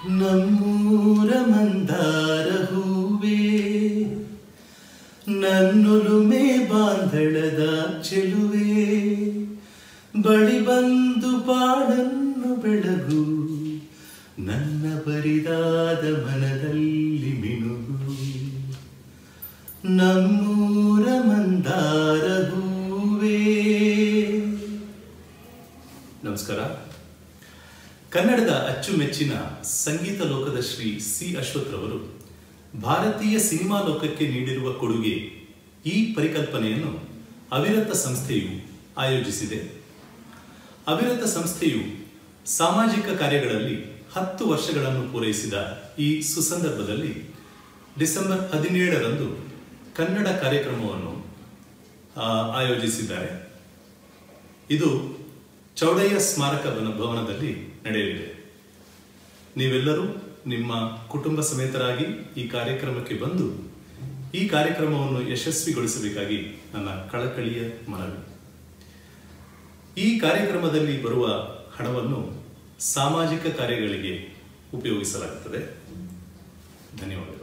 ನಮ್ಮೂರ ಮಂದಾರ ಹೂವೇ ನನ್ನೊಲುಮೆ ಬಾಂಧಳದ ಚೆಲುವೆ ಬಳಿ ಬಂದು ಬಾಳನ್ನು ಬೆಳಗು ನನ್ನ ಬರಿದಾದ ಮನದಲ್ಲಿ ಮಿನುಗು ನಮ್ಮೂರ ಮಂದಾರ ಹೂವೇ ನಮಸ್ಕಾರ ಕನ್ನಡದ ಅಚ್ಚುಮೆಚ್ಚಿನ ಸಂಗೀತ ಲೋಕದ ಶ್ರೀ ಸಿ ಅಶ್ವಥ್ರವರು ಭಾರತೀಯ ಸಿನಿಮಾ ಲೋಕಕ್ಕೆ ನೀಡಿರುವ ಕೊಡುಗೆ ಈ ಪರಿಕಲ್ಪನೆಯನ್ನು ಅವಿರತ ಸಂಸ್ಥೆಯು ಆಯೋಜಿಸಿದೆ ಅವಿರತ ಸಂಸ್ಥೆಯು ಸಾಮಾಜಿಕ ಕಾರ್ಯಗಳಲ್ಲಿ ಹತ್ತು ವರ್ಷಗಳನ್ನು ಪೂರೈಸಿದ ಈ ಸುಸಂದರ್ಭದಲ್ಲಿ ಡಿಸೆಂಬರ್ ಹದಿನೇಳರಂದು ಕನ್ನಡ ಕಾರ್ಯಕ್ರಮವನ್ನು ಆ, ಆಯೋಜಿಸಿದ್ದಾರೆ ಇದು ಚೌಡಯ್ಯ ಸ್ಮಾರಕ ಭವನ- ಭವನದಲ್ಲಿ ನಡೆಯಲಿದೆ ನೀವೆಲ್ಲರೂ ನಿಮ್ಮ ಕುಟುಂಬ ಸಮೇತರಾಗಿ ಈ ಕಾರ್ಯಕ್ರಮಕ್ಕೆ ಬಂದು ಈ ಕಾರ್ಯಕ್ರಮವನ್ನು ಯಶಸ್ವಿಗೊಳಿಸಬೇಕಾಗಿ ನನ್ನ ಕಳಕಳಿಯ ಮನವಿ ಈ ಕಾರ್ಯಕ್ರಮದಲ್ಲಿ ಬರುವ ಹಣವನ್ನು ಸಾಮಾಜಿಕ ಕಾರ್ಯಗಳಿಗೆ ಉಪಯೋಗಿಸಲಾಗುತ್ತದೆ ಧನ್ಯವಾದಗಳು